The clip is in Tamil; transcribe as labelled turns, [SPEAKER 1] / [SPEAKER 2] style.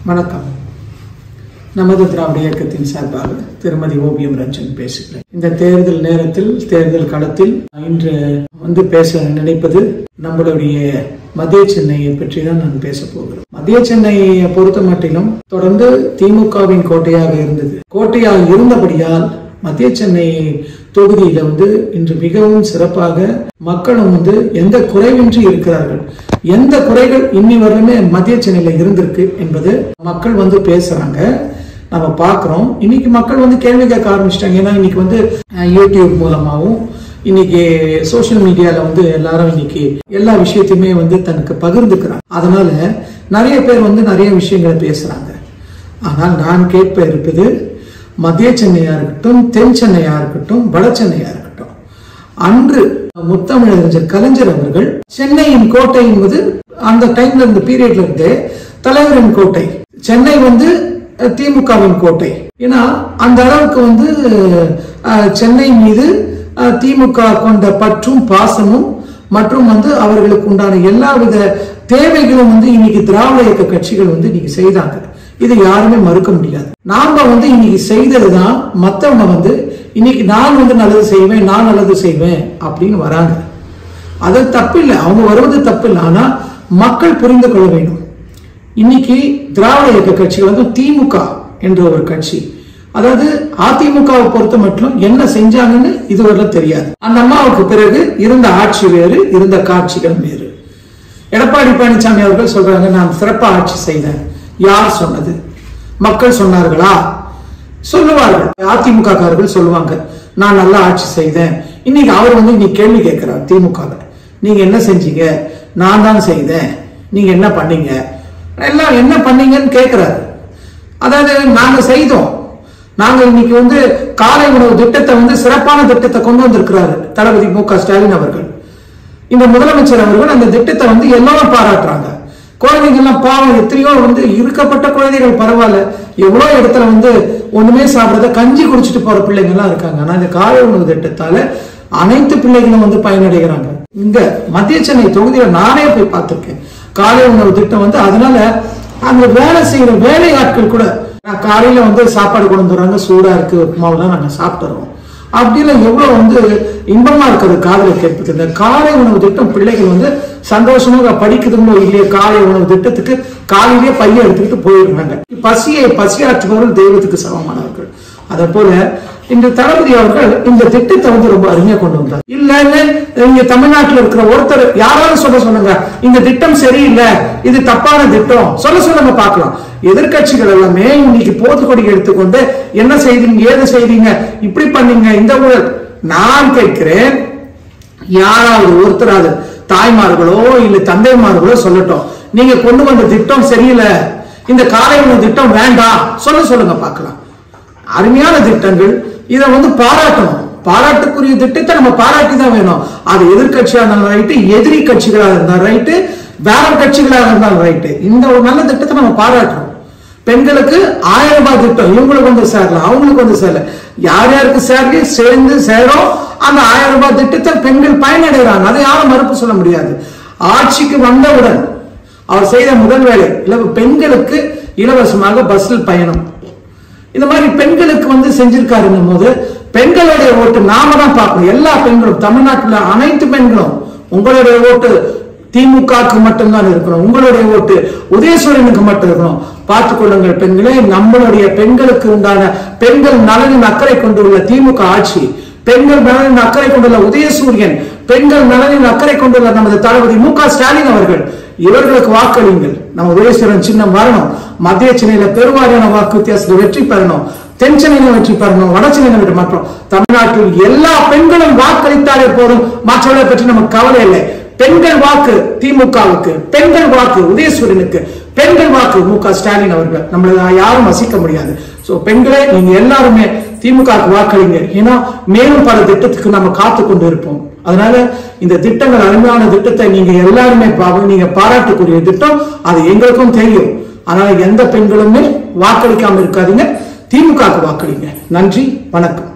[SPEAKER 1] வணக்கம் நமது திராவிட இயக்கத்தின் சார்பாக திருமதி ஓபிஎம் ரஞ்சன் பேசுகிறேன் இந்த தேர்தல் நேரத்தில் தேர்தல் களத்தில் இன்று வந்து பேச நினைப்பது நம்மளுடைய மத்திய சென்னையை பற்றி தான் நான் பேச போகிறேன் மத்திய சென்னையை பொறுத்த மட்டிலும் தொடர்ந்து திமுகவின் கோட்டையாக இருந்தது கோட்டையாக இருந்தபடியால் மத்திய சென்னை தொகுதியில வந்து இன்று மிகவும் சிறப்பாக மக்களும் வந்து எந்த குறைவின்றி இருக்கிறார்கள் எந்த குறைகள் இன்னி வரலுமே மத்திய சென்னையில இருந்திருக்கு என்பது மக்கள் வந்து பேசுறாங்க நம்ம பார்க்குறோம் இன்னைக்கு மக்கள் வந்து கேள்வி கேட்க ஆரம்பிச்சிட்டாங்க ஏன்னா இன்னைக்கு வந்து அஹ், யூடியூப் மூலமாகவும் இன்னைக்கு சோஷியல் மீடியால வந்து எல்லாரும் இன்னைக்கு எல்லா விஷயத்தையுமே வந்து தனக்கு பகிர்ந்துக்கிறாங்க அதனால நிறைய பேர் வந்து நிறைய விஷயங்களை பேசுறாங்க ஆனால் நான் கேட்ப இருப்பது மத்திய சென்னையா இருக்கட்டும் தென் சென்னையா இருக்கட்டும் வட சென்னையா இருக்கட்டும் அன்று முத்தமிழறிஞர் கலைஞர் அவர்கள் சென்னையின் கோட்டை என்பது அந்த டைம்ல இந்த பீரியட்ல இருந்தே தலைவரின் கோட்டை சென்னை வந்து அஹ், திமுகவின் கோட்டை ஏன்னா அந்த அளவுக்கு வந்து அஹ், சென்னை மீது அஹ், திமுக கொண்ட பற்றும் பாசமும் மற்றும் வந்து அவர்களுக்கு உண்டான எல்லா வித தேவைகளும் வந்து இன்னைக்கு திராவிட இயக்க கட்சிகள் வந்து இன்னைக்கு செய்தாங்க இது யாருமே மறுக்க முடியாது நாம வந்து இன்னைக்கு செய்ததுதான் மத்தவங்க வந்து இன்னைக்கு நான் வந்து நல்லது செய்வேன் நான் நல்லது செய்வேன் அப்படின்னு வராங்க அது தப்பில்லை அவங்க வருவது தப்பில்லை ஆனா மக்கள் புரிந்து கொள்ள வேண்டும் இன்னைக்கு திராவிட இயக்க கட்சிகள் வந்து திமுக என்ற ஒரு கட்சி அதாவது அதிமுகவை பொறுத்த மட்டும் என்ன செஞ்சாங்கன்னு இதுவரை தெரியாது அந்த அம்மாவுக்கு பிறகு இருந்த ஆட்சி வேறு இருந்த காட்சிகள் வேறு எடப்பாடி பழனிசாமி அவர்கள் சொல்றாங்க நான் சிறப்பா ஆட்சி செய்தேன் யார் சொன்னது மக்கள் சொன்னார்களா சொல்லுவார்கள் அதிமுக காரர்கள் சொல்லுவாங்க நான் நல்லா ஆட்சி செய்தேன் இன்னைக்கு அவர் வந்து இன்னைக்கு கேள்வி கேட்கிறார் திமுக நீங்க என்ன செஞ்சீங்க நான் தான் செய்தேன் நீங்க என்ன பண்ணீங்க எல்லாம் என்ன பண்ணீங்கன்னு கேட்கிறாரு அதாவது நாங்க செய்தோம் நாங்க இன்னைக்கு வந்து காலை உணவு திட்டத்தை வந்து சிறப்பான திட்டத்தை கொண்டு வந்திருக்கிறாரு தளபதி மு க ஸ்டாலின் அவர்கள் இந்த முதலமைச்சர் அவர்கள் அந்த திட்டத்தை வந்து எல்லாரும் பாராட்டுறாங்க குழந்தைங்கள்லாம் பாவம் எத்தனையோ வந்து இருக்கப்பட்ட குழந்தைகள் பரவாயில்ல எவ்வளோ இடத்துல வந்து ஒண்ணுமே சாப்பிடாத கஞ்சி குடிச்சிட்டு போற பிள்ளைங்க எல்லாம் இருக்காங்க ஆனா இந்த காலை உணவு திட்டத்தால அனைத்து பிள்ளைகளும் வந்து பயனடைகிறாங்க இங்க மத்திய சென்னை தொகுதியில நானே போய் பார்த்திருக்கேன் காலை உணவு திட்டம் வந்து அதனால அங்க வேலை செய்யற வேலை ஆட்கள் கூட நான் காலையில வந்து சாப்பாடு கொண்டு வந்துடுறாங்க சூடா இருக்கு உப்புமாவெல்லாம் நாங்க சாப்பிட்டுறோம் அப்படிலாம் எவ்வளவு வந்து இன்பமா இருக்கிறது காதலை கேட்பது இந்த காலை உணவு திட்டம் பிள்ளைகள் வந்து சந்தோஷமாக படிக்குதுங்களோ இல்லையோ காலை உணவு திட்டத்துக்கு காலையிலேயே பைய எடுத்துக்கிட்டு போயிடுறாங்க பசியை பசியாற்றுபவர்கள் தெய்வத்துக்கு சமமானவர்கள் அதே போல இந்த தளபதி அவர்கள் இந்த திட்டத்தை வந்து ரொம்ப அருமையா கொண்டு வந்தார் இல்லன்னு இங்க தமிழ்நாட்டுல இருக்கிற ஒருத்தர் யாராவது சொல்ல சொல்லுங்க இந்த திட்டம் சரியில்லை இது தப்பான திட்டம் சொல்ல சொல்லுங்க பார்க்கலாம் எதிர்க்கட்சிகள் எல்லாமே இன்னைக்கு போத்துக்கொடி எடுத்துக்கொண்டு என்ன செய்தீங்க ஏது செய்தீங்க இப்படி பண்ணீங்க இந்த ஊழல் நான் கேட்கிறேன் யாராவது ஒருத்தராவது தாய்மார்களோ இல்ல தந்தைமார்களோ சொல்லட்டும் நீங்க கொண்டு வந்த திட்டம் சரியில்லை இந்த காலை உணவு திட்டம் வேண்டாம் சொல்ல சொல்லுங்க பார்க்கலாம் அருமையான திட்டங்கள் இதை வந்து பாராட்டணும் பாராட்டுக்குரிய திட்டத்தை நம்ம பாராட்டி தான் வேணும் அது எதிர்கட்சியா இருந்தாலும் ரைட்டு எதிரி கட்சிகளாக இருந்தாலும் ரைட்டு வேற கட்சிகளாக இருந்தாலும் ரைட்டு இந்த ஒரு நல்ல திட்டத்தை நம்ம பாராட்டுறோம் பெண்களுக்கு ஆயிரம் ரூபாய் திட்டம் இவங்களுக்கு வந்து சேரல அவங்களுக்கு வந்து சேரல யார் யாருக்கு சேரலையோ சேர்ந்து சேரும் அந்த ஆயிரம் ரூபாய் திட்டத்தை பெண்கள் பயனடைகிறாங்க அதை யாரும் மறுப்பு சொல்ல முடியாது ஆட்சிக்கு வந்தவுடன் அவர் செய்த முதல் வேலை இலவ பெண்களுக்கு இலவசமாக பஸ்ஸில் பயணம் இந்த மாதிரி பெண்களுக்கு வந்து செஞ்சிருக்காருங்கும் போது பெண்களுடைய ஓட்டு நாம தான் பார்க்கணும் எல்லா பெண்களும் தமிழ்நாட்டுல அனைத்து பெண்களும் உங்களுடைய ஓட்டு திமுகவுக்கு மட்டும்தான் இருக்கணும் உங்களுடைய ஓட்டு உதயசூரனுக்கு மட்டும் இருக்கணும் பார்த்துக் கொள்ளுங்கள் பெண்களே நம்மளுடைய பெண்களுக்கு உண்டான பெண்கள் நலனின் அக்கறை கொண்டுள்ள திமுக ஆட்சி பெண்கள் நலனின் அக்கறை கொண்டுள்ள உதயசூரியன் பெண்கள் நலனின் அக்கறை கொண்டுள்ள நமது தளபதி மு க ஸ்டாலின் அவர்கள் இவர்களுக்கு வாக்களியுங்கள் நம்ம உதயசூரன் சின்னம் வரணும் மத்திய சென்னையில பெருவாரியான வாக்கு வித்தியாசத்தில் வெற்றி பெறணும் தென் சென்னையில வெற்றி பெறணும் வட சென்னையில வெற்றி மற்றும் தமிழ்நாட்டில் எல்லா பெண்களும் வாக்களித்தாலே போதும் மற்றவர்களை பற்றி நமக்கு கவலை இல்லை பெண்கள் வாக்கு திமுகவுக்கு பெண்கள் வாக்கு உதயசூரியனுக்கு பெண்கள் வாக்கு மு க ஸ்டாலின் அவர்கள் நம்மள யாரும் வசிக்க முடியாது சோ பெண்களே நீங்க எல்லாருமே திமுகவுக்கு வாக்களிங்க ஏன்னா மேலும் பல திட்டத்துக்கு நம்ம காத்து கொண்டு இருப்போம் அதனால இந்த திட்டங்கள் அருமையான திட்டத்தை நீங்க எல்லாருமே பா- நீங்க பாராட்டக்கூடிய திட்டம் அது எங்களுக்கும் தெரியும் அதனால எந்த பெண்களுமே வாக்களிக்காம இருக்காதீங்க திமுகவுக்கு வாக்களிங்க நன்றி வணக்கம்